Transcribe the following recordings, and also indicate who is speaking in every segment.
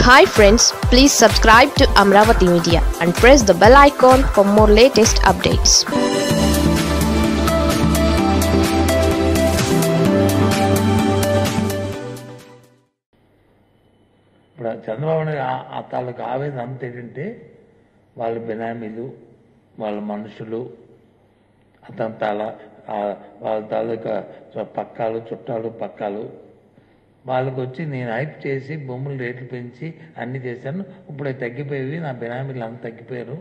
Speaker 1: Hi friends please subscribe to Amaravati media and press the bell icon for more latest updates
Speaker 2: ఇప్పుడు ఆ చంద్రబాబు నాయుడు ఆ- ఆ తాలూకు ఆవేదన అంత ఏంటంటే వాళ్ళ బినామీలు వాళ్ళ మనుషులు అతని తాల ఆ- వాళ్ళ తాలూకా చు- పక్కాలు చుట్టాలు పక్కాలు వాళ్ళకి వచ్చి నేను హైప్ చేసి భూములు రేట్లు పెంచి అన్ని చేశాను ఇప్పుడు అవి తగ్గిపోయేవి నా బినామీలు అంత తగ్గిపోయారు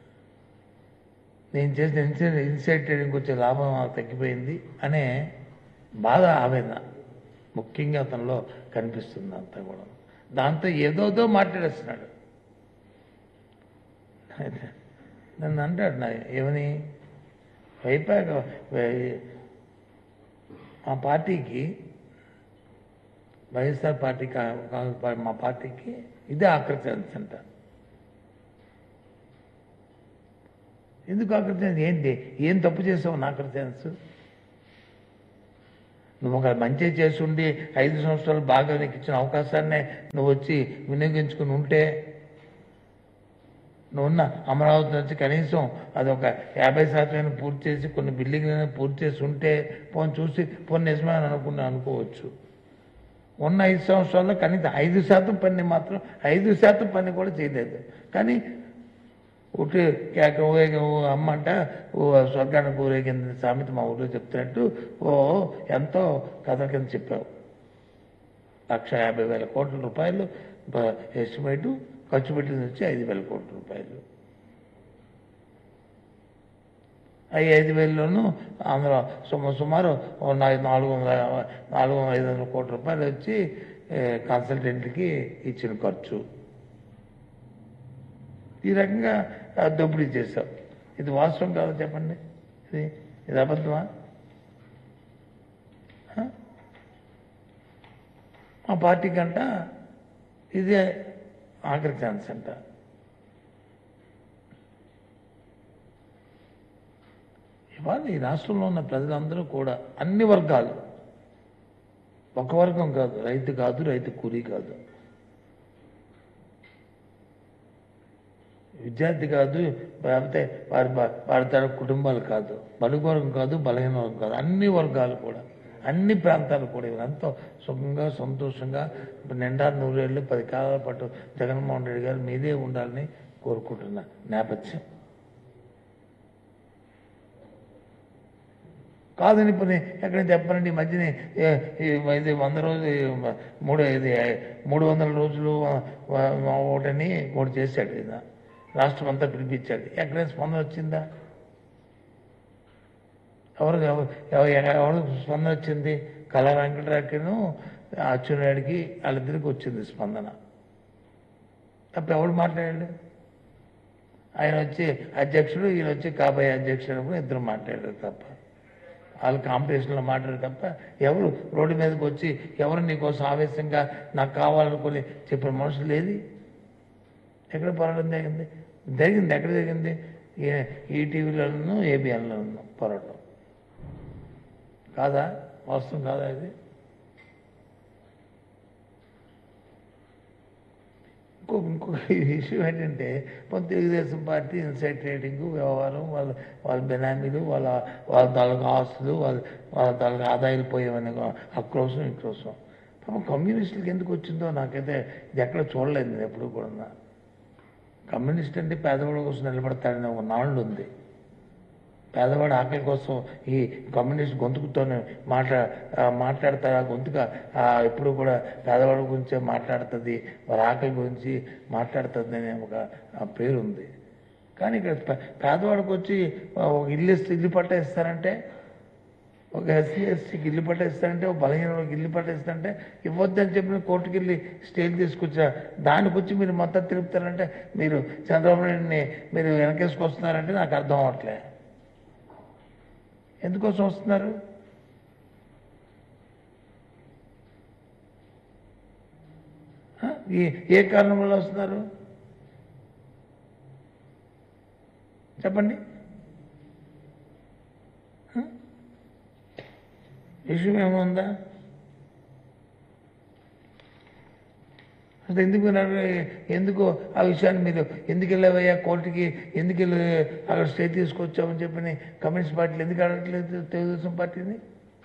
Speaker 2: నేను చేసిన ఇన్సైడ్ ఇన్సైడ్ ట్రేడింగ్కి వచ్చే లాభం నాకు తగ్గిపోయింది అనే బాధ ఆవేదన ముఖ్యంగా అతనిలో కనిపిస్తుంది అంతా కూడా దాంతో ఏదోదో మాట్లాడేస్తున్నాడు నన్ను అంటాడు నా ఏమని అయిపోయాక వై- మా పార్టీకి వైఎస్ఆర్ పార్టీ కా- కాంగ్రెస్ పార్టీ మా పార్టీకి ఇదే ఆకర్షణ అంట ఎందుకు ఆకర్షణ ఏంటి ఏం తప్పు చేసావు నా ఆకర్షణ నువ్వు ఒక మంచి చేసి ఉండి ఐదు సంవత్సరాలు బాగా నీకు ఇచ్చిన అవకాశాన్ని నువ్వు వచ్చి వినియోగించుకుని ఉంటే నువ్వున్న అమరావతి నుంచి కనీసం అది ఒక యాభై శాతం పూర్తి చేసి కొన్ని బిల్డింగ్లను పూర్తి చేసి ఉంటే పోని చూసి పోనీ నిజమే అని అనుకున్నా అనుకోవచ్చు ఉన్న ఐదు సంవత్సరాల్లో కనీసం ఐదు శాతం పని మాత్రం ఐదు శాతం పని కూడా చేయలేదు కానీ ఒకటి కేక ఊరేగి ఓ అమ్మంట ఓ స్వర్గానికి ఊరేగింది సామెత మా ఊళ్ళో చెప్తున్నట్టు ఓ ఎంతో కథ కింద చెప్పావు లక్ష యాభై వేల కోట్ల రూపాయలు ఎస్టిమేటు ఖర్చు పెట్టింది వచ్చి ఐదు వేల కోట్ల రూపాయలు ఈ ఐదు వేలలోనూ అందులో సుమ సుమారు ఓ నా- నాలుగు వందల నాలుగు వందల ఐదు వందల కోట్ల రూపాయలు వచ్చి ఏ, కన్సల్టెంట్కి ఇచ్చిన ఖర్చు ఈ రకంగా ఆ, దోపిడీ చేశావు ఇది వాస్తవం కాదు చెప్పండి ఇది ఇది అబద్ధమా ఆ? మా పార్టీ కంట ఇదే ఆఖరి ఛాన్స్ అంట ఇవాళ ఈ రాష్ట్రంలో ఉన్న ప్రజలందరూ కూడా అన్ని వర్గాలు ఒక వర్గం కాదు రైతు కాదు రైతు కూలీ కాదు విద్యార్థి కాదు లేకపోతే వారి బ- వారి తన కుటుంబాలు కాదు బలుగు వర్గం కాదు బలహీన వర్గం కాదు అన్ని వర్గాలు కూడా అన్ని ప్రాంతాలు కూడా ఎంతో సుఖంగా సంతోషంగా నిండా నూరేళ్ళు పది కాలాల పాటు జగన్మోహన్ రెడ్డి గారు మీదే ఉండాలని కోరుకుంటున్న నేపథ్యం కాదని ఇప్పుడు నే- ఎక్కడ చెప్పనండి ఈ మధ్యనే ఏ- ఈ ఇది వంద రోజులు ఈ మూడు ఇది మూడు వందల రోజులు వ- వ- ఒకటని ఒకటి చేశాడు ఈయన రాష్ట్రం అంతా పిలిపించాడు ఎక్కడైనా స్పందన వచ్చిందా ఎవరు ఎవరు ఎవరు- ఎవరు స్పందన వచ్చింది కళా వెంకటరావుకిను అచ్చెన్నాయుడికి వాళ్ళిద్దరికి వచ్చింది స్పందన తప్ప ఎవడు మాట్లాడాడు ఆయన వచ్చి అధ్యక్షుడు ఈయన వచ్చి కాబోయే అధ్యక్షుడు కూడా ఇద్దరు మాట్లాడారు తప్ప వాళ్ళు కాంపిటీషన్లో మాట్లాడారు తప్ప ఎవరు రోడ్డు మీదకి వచ్చి ఎవరు నీకోసం ఆవేశంగా నాకు కావాలనుకుని చెప్పిన మనుషులు ఏది ఎక్కడ పోరాటం జరిగింది జరిగింది ఎక్కడ జరిగింది ఈ- ఈ టీవీలోనూ ఏబిఎన్లోనూ పోరాటం కాదా వాస్తవం కాదా ఇది ఇంకో ఇంకొక ఇష్యూ ఏంటంటే కొంత తెలుగుదేశం పార్టీ ఇన్సైడ్ ట్రేడింగ్ వ్యవహారం వాళ్ళ వాళ్ళ బెనామీలు వాళ్ళ వాళ్ళ తాలూకు ఆస్తులు వాళ్ళ వాళ్ళ తాలూకు ఆదాయాలు పోయేవని అక్రోసం ఇక్రోసం పాపం కమ్యూనిస్టులకి ఎందుకు వచ్చిందో నాకైతే ఇది ఎక్కడ చూడలేదు నేను ఎప్పుడు కూడా కమ్యూనిస్ట్ అంటే పేదవాళ్ళ కోసం నిలబడతాడని ఒక నాళ్ళు ఉంది పేదవాడి ఆకలి కోసం ఈ కమ్యూనిస్ట్ గొంతుకుతోనే మాట్లా ఆ, మాట్లాడతారు ఆ గొంతుక ఆ, ఎప్పుడు కూడా పేదవాడి గురించే మాట్లాడుతుంది వారి ఆకలి గురించి మాట్లాడుతుంది అనే ఒక ఆ, పేరు ఉంది కానీ ఇక్కడ పే- పేదవాడికి వచ్చి ఆ, ఒక ఇల్లు ఇస్తే ఇల్లు పట్టా ఇస్తారంటే ఒక ఎస్సీ ఎస్టీకి ఇల్లు పట్టేస్తారంటే ఒక బలహీన వాళ్ళకి ఇల్లు పట్టేస్తారంటే ఇవ్వద్దని చెప్పిన కోర్టుకి వెళ్ళి స్టేట్ తీసుకొచ్చా దానికి వచ్చి మీరు మద్దతు తెలుపుతారంటే మీరు చంద్రబాబు నాయుడిని మీరు వెనకేసుకొస్తున్నారంటే నాకు అర్థం అవ్వట్లే ఎందుకోసం వస్తున్నారు ఆ? ఏ ఏ కారణం వల్ల వస్తున్నారు చెప్పండి ఇష్యూ ఏముందా అంటే ఎందుకు మీరు అడగ- ఎందుకు ఆ విషయాన్ని మీరు ఎందుకు వెళ్ళావయ్యా కోర్టుకి ఎందుకు వెళ్ళి అక్కడ స్టే తీసుకొచ్చామని చెప్పని కమ్యూనిస్ట్ పార్టీలు ఎందుకు అడగట్లేదు తెలుగుదేశం పార్టీని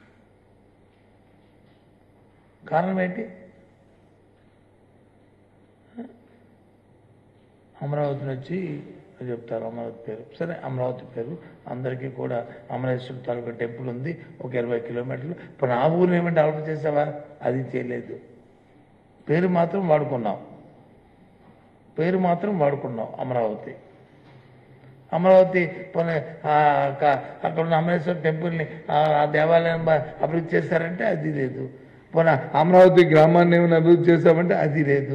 Speaker 2: కారణం ఏంటి అమరావతి నుంచి చెప్తారు అమరావతి పేరు సరే అమరావతి పేరు అందరికీ కూడా అమరేశ్వర తాలూకా టెంపుల్ ఉంది ఒక ఇరవై కిలోమీటర్లు ఇప్పుడు ఆ ఊరిని ఏమైనా డెవలప్ చేసావా అది చేయలేదు పేరు మాత్రం వాడుకున్నాం పేరు మాత్రం వాడుకున్నాం అమరావతి అమరావతి పోనీ ఆ క- అక్కడ ఉన్న అమరేశ్వర టెంపుల్ని ఆ ఆ దేవాలయం బా- అభివృద్ధి చేశారంటే అది లేదు పోనీ అమరావతి గ్రామాన్ని ఏమైనా అభివృద్ధి చేశామంటే అది లేదు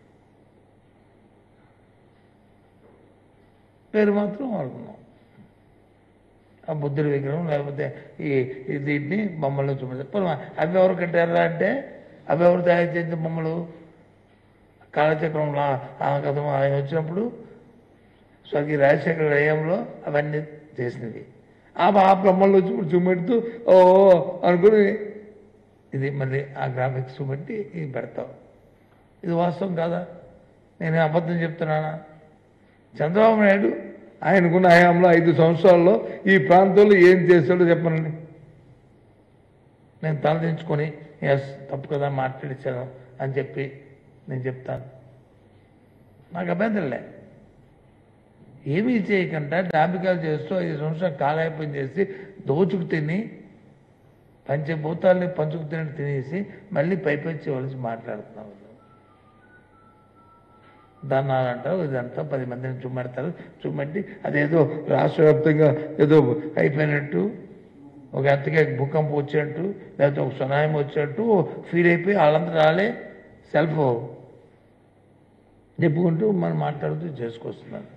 Speaker 2: పేరు మాత్రం వాడుకున్నాం ఆ బుద్ధుడి విగ్రహం లేకపోతే ఈ ఈ దీన్ని బొమ్మలు చూపించారు పోనీ అవి ఎవరు కట్టారా అంటే అవి ఎవరు తయారు చేసిన బొమ్మలు కాలచక్రంలో ఆ కథ ఆయన వచ్చినప్పుడు స్వర్గీయ రాజశేఖర హయాంలో అవన్నీ చేసినవి ఆ ఆ బొమ్మలు వచ్చి ఇప్పుడు చూపెడుతూ ఓ ఓ అనుకుని ఇది మళ్ళీ ఆ గ్రాఫిక్స్ బట్టి ఇది పెడతాం ఇది వాస్తవం కాదా నేను అబద్ధం చెప్తున్నానా చంద్రబాబు నాయుడు ఆయనకున్న హయాంలో ఐదు సంవత్సరాల్లో ఈ ప్రాంతంలో ఏం చేశాడో చెప్పనండి నేను తలదించుకొని ఎస్ తప్పు కదా మాట్లాడించాను అని చెప్పి నేను చెప్తాను నాకు అభ్యంతరంలే ఏమీ చేయకుండా డాబికాలు చేస్తూ ఐదు సంవత్సరాలు కాలాయపం చేసి దోచుకు తిని పంచభూతాల్ని పంచుకు తినట్టు తినేసి మళ్ళీ పైపెచ్చి వలిసి మాట్లాడుతున్నాం దాన్నాలు అంటారు ఇదంతా పది మందిని చుమ్మెడతారు చుమ్మెట్టి అదేదో రాష్ట్ర వ్యాప్తంగా ఏదో అయిపోయినట్టు ఒక ఎత్తగా భూకంపం వచ్చినట్టు లేకపోతే ఒక సునాయం వచ్చినట్టు ఫీల్ అయిపోయి వాళ్ళంతా రాలే సెల్ఫ్ చెప్పుకుంటూ మనం మాట్లాడుతూ చేసుకొస్తున్నాను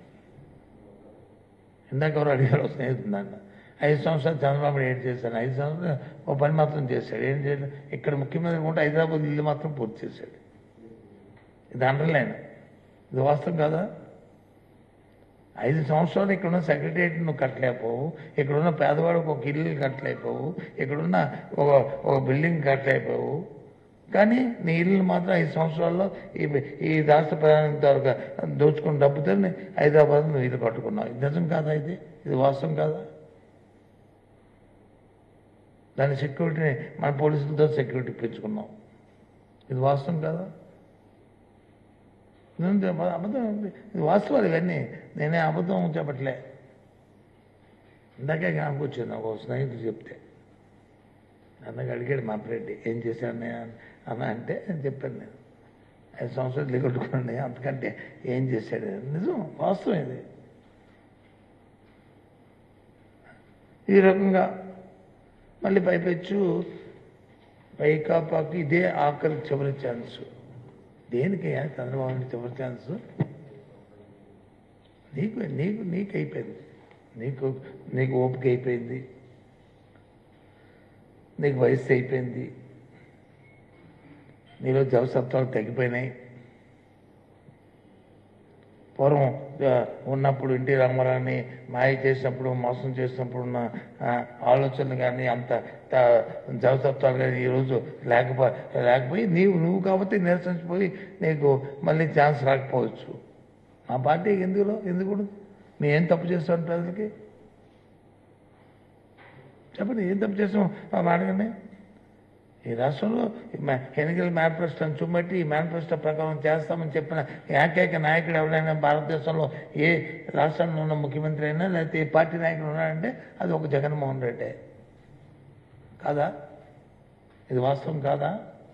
Speaker 2: ఇందాక ఎవరు అడిగారు స్నేహితుడు నన్ను ఐదు సంవత్సరాలు చంద్రబాబు నాయుడు ఏం చేశాను ఐదు సంవత్సరాలు ఒక పని మాత్రం చేశాడు ఏం చేయలేదు ఇక్కడ ముఖ్యమంత్రి ఉంటే హైదరాబాద్ ఇల్లు మాత్రం పూర్తి చేశాడు ఇది అండర్లైన్ ఇది వాస్తవం కదా ఐదు సంవత్సరాలు ఇక్కడున్న సెక్రటరియట్ నువ్వు కట్టలేకపోవు ఇక్కడున్న పేదవాడికి ఒక ఇల్లు కట్టలేకపోవు ఇక్కడున్న ఒక ఒక బిల్డింగ్ కట్టలేకపోవు కానీ నీ ఇల్లు మాత్రం ఐదు సంవత్సరాల్లో ఈ ఈ రాష్ట్ర ప్రధాని ద్వారా దోచుకున్న డబ్బుతో హైదరాబాద్ నువ్వు ఇల్లు కట్టుకున్నావు ఇది నిజం కాదా ఇది ఇది వాస్తవం కాదా దాని సెక్యూరిటీని మన పోలీసులతో సెక్యూరిటీ పెంచుకున్నాం ఇది వాస్తవం కాదా ఇదంతా అబ- అబద్ధం ఉంది. ఇది వాస్తవాలు ఇవన్నీ నేనే అబద్ధం చెప్పట్లే ఇందాకే జ్ఞాపకం వచ్చింది ఒక స్నేహితుడు చెప్తే అన్నగా అడిగాడు మా ఫ్రెండ్ ఏం చేశాను నేను అన్న అంటే నేను చెప్పాను నేను ఐదు సంవత్సరాలు దిగొట్టుకున్నాను అంతకంటే ఏం చేశాడు నిజం వాస్తవం ఇది ఈ రకంగా మళ్ళీ పైపెచ్చు పైకాపాకి ఇదే ఆఖరి చివరి ఛాన్స్ దేనికి చంద్రబాబు నాయుడు చివరి ఛాన్స్ నీకు నీకు నీకు అయిపోయింది నీకు నీకు ఓపిక అయిపోయింది నీకు వయసు అయిపోయింది నీలో జవసత్వాలు తగ్గిపోయినాయి పూర్వం ఆ, ఉన్నప్పుడు ఎన్టీ రామారావుని మాయ చేసినప్పుడు మోసం చేసినప్పుడు ఉన్న ఆ, ఆలోచనలు కానీ అంత త- జవసత్వాలు కానీ ఈరోజు లేకపో లేకపోయి నీవు నువ్వు కాబట్టి నిరసించిపోయి నీకు మళ్ళీ ఛాన్స్ రాకపోవచ్చు మా పార్టీకి ఎందుకులో ఎందుకు ఉండదు? మేము ఏం తప్పు చేస్తాం ప్రజలకి చెప్పండి ఏం తప్పు చేస్తాం మా అడగండి ఈ రాష్ట్రంలో ఈ మ- ఎన్నికల మేనిఫెస్టోని చూపెట్టి ఈ మేనిఫెస్టో ప్రకారం చేస్తామని చెప్పిన ఏకైక నాయకుడు ఎవరైనా భారతదేశంలో ఏ రాష్ట్రంలో ఉన్న ముఖ్యమంత్రి అయినా లేకపోతే ఏ పార్టీ నాయకుడు ఉన్నాడంటే అది ఒక జగన్మోహన్ రెడ్డి కాదా ఇది వాస్తవం కాదా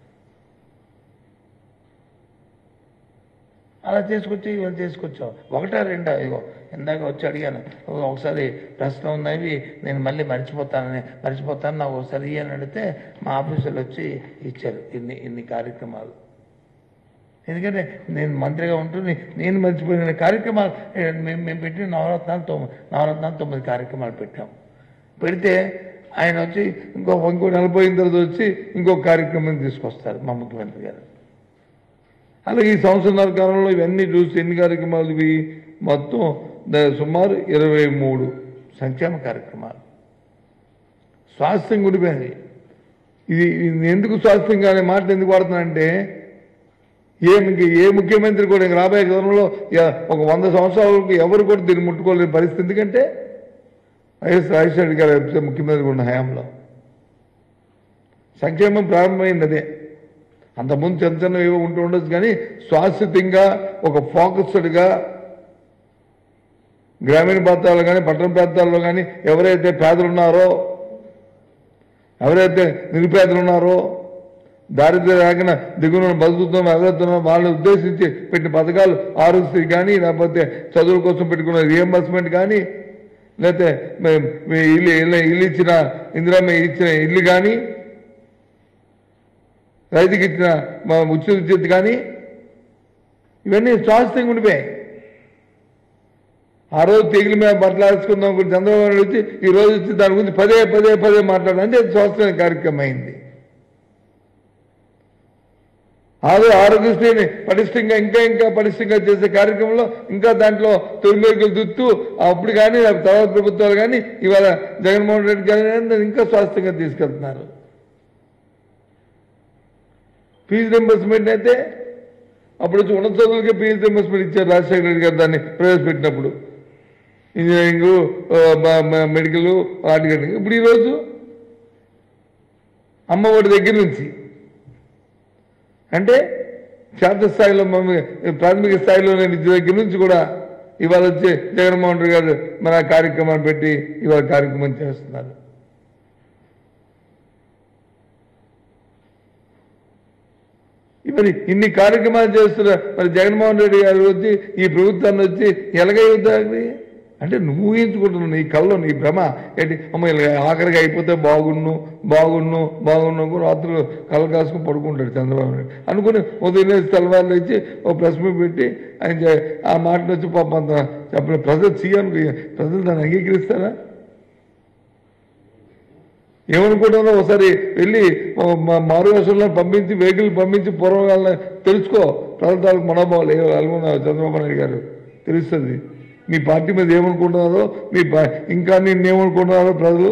Speaker 2: అలా చేసుకొచ్చి ఇవాళ చేసుకొచ్చావు ఒకటా రెండా ఇగో ఇందాక వచ్చి అడిగాను ఒకసారి ప్రశ్న ఉన్నవి నేను మళ్ళీ మర్చిపోతానని మర్చిపోతాను నాకు ఒకసారి ఇయ్యని అడిగితే మా ఆఫీసులు వచ్చి ఇచ్చారు ఇన్ని ఇన్ని కార్యక్రమాలు ఎందుకంటే నేను మంత్రిగా ఉంటూ నే- నేను మర్చిపోయిన కార్యక్రమాలు ఏ, మేము మేము పెట్టిన నవరత్నాలు తొమ్మిది నవరత్నాలు తొమ్మిది కార్యక్రమాలు పెట్టాం పెడితే ఆయన వచ్చి ఇంకో ఇంకో నలభై తర్వాత వచ్చి ఇంకో కార్యక్రమం తీసుకొస్తారు మా ముఖ్యమంత్రి గారు అలాగే ఈ సంవత్సరాల కాలంలో ఇవన్నీ చూసి ఎన్ని కార్యక్రమాలు ఇవి మొత్తం ద- సుమారు ఇరవై మూడు సంక్షేమ కార్యక్రమాలు స్వాస్థ్యం గుడిపోయింది ఇది ఇది ఎందుకు స్వాస్థ్యం అనే మాట ఎందుకు వాడుతున్నానంటే ఏ ముఖ్య- ఏ ముఖ్యమంత్రి కూడా ఇంక రాబోయే కాలంలో ఎ- ఒక వంద సంవత్సరాలకు ఎవరు కూడా దీన్ని ముట్టుకోలేని పరిస్థితి ఎందుకంటే వైఎస్ రాజశేఖర రెడ్డి గారు ఎప్పుడు ముఖ్యమంత్రి ఉన్న హయాంలో సంక్షేమం ప్రారంభమైంది అదే అంతకుముందు చిన్న చిన్న ఏవో ఉంటూ ఉండొచ్చు కానీ శాశ్వతంగా ఒక ఫోకస్డ్గా గ్రామీణ ప్రాంతాల్లో కానీ పట్టణ ప్రాంతాల్లో కానీ ఎవరైతే పేదలు ఉన్నారో ఎవరైతే నిరుపేదలు ఉన్నారో దారిద్ర్య రేఖన దిగున బతుకుతున్నాం ఎవరైతున్నారో వాళ్ళని ఉద్దేశించి పెట్టిన పథకాలు ఆరోగ్యశ్రీ కానీ లేకపోతే చదువుల కోసం పెట్టుకున్న రియంబర్స్మెంట్ కానీ లేకపోతే మే- మీ ఇల్లు ఇల్లు ఇల్లు ఇచ్చిన ఇందిరా మీ ఇచ్చిన ఇల్లు కానీ రైతుకి ఇచ్చిన మా ఉచిత విద్యుత్ కానీ ఇవన్నీ శాశ్వతంగా ఉండిపోయాయి ఆ రోజు తెగిలి మీద మాట్లాడుకుందాం గురించి చంద్రబాబు నాయుడు వచ్చి ఈ రోజు వచ్చి దాని గురించి పదే పదే పదే మాట్లాడడం అంటే అది శాశ్వతమైన కార్యక్రమం అయింది అదే ఆరోగ్యశ్రీని పటిష్టంగా ఇంకా ఇంకా పటిష్టంగా చేసే కార్యక్రమంలో ఇంకా దాంట్లో తొలిమేరకులు దుత్తూ అప్పుడు కానీ తర్వాత ప్రభుత్వాలు కానీ ఇవాళ జగన్మోహన్ రెడ్డి గారి ఇంకా స్వాస్థ్యంగా తీసుకెళ్తున్నారు ఫీజు రింబర్స్మెంట్ అయితే అప్పుడు వచ్చి ఉన్నత చదువులకే ఫీజు రింబర్స్మెంట్ ఇచ్చారు రాజశేఖర రెడ్డి గారు దాన్ని ప్రవేశపెట్టినప్పుడు ఇంజనీరింగ్ మెడికల్ వాటి ఇప్పుడు ఈరోజు అమ్మఒడి దగ్గర నుంచి అంటే క్షేత్రస్థాయిలో మమ్మల్ని ప్రాథమిక స్థాయిలోనే విద్య దగ్గర నుంచి కూడా ఇవాళ వచ్చి జగన్మోహన్ రెడ్డి గారు మన కార్యక్రమాన్ని పెట్టి ఇవాళ కార్యక్రమం చేస్తున్నారు మరి ఇన్ని కార్యక్రమాలు చేస్తున్న మరి జగన్మోహన్ రెడ్డి గారు వచ్చి ఈ ప్రభుత్వాన్ని వచ్చి ఎలాగైద్దాది అంటే నువ్వు ఊహించుకుంటున్నావు నీ కళ్ళు నీ భ్రమ ఏంటి అమ్మ ఇలా ఆఖరికి అయిపోతే బాగున్ను బాగున్ను బాగున్ను అని రాత్రులు కళ్ళు కాసుకుని పడుకుంటాడు చంద్రబాబు నాయుడు అనుకుని ఉదయం లేచి తెల్లవారులు ఇచ్చి ఓ ప్రెస్ మీట్ పెట్టి ఆయన చే- ఆ మాటను వచ్చి పాప అంత చెప్పిన ప్రజలు సీఎం ప్రజలు దాన్ని అంగీకరిస్తారా ఏమనుకుంటున్నారో ఒకసారి వెళ్ళి మారువేషంలో పంపించి వెహికల్ పంపించి పూర్వం వాళ్ళని తెలుసుకో ప్రజల తాలూకు మనోభావాలు ఏ అనుకున్నారు చంద్రబాబు నాయుడు గారు తెలుస్తుంది మీ పార్టీ మీద ఏమనుకుంటున్నారో మీ పా- ఇంకా నిన్నేమనుకుంటున్నారో ప్రజలు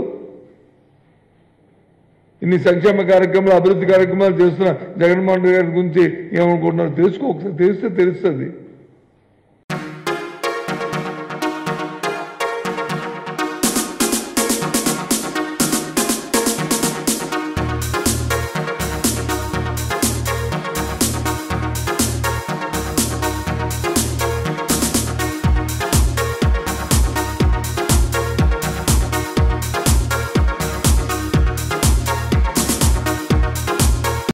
Speaker 2: ఇన్ని సంక్షేమ కార్యక్రమాలు అభివృద్ధి కార్యక్రమాలు చేస్తున్న జగన్మోహన్ రెడ్డి గారి గురించి ఏమనుకుంటున్నారో తెలుసుకో ఒకసారి తెలిస్తే తెలుస్తుంది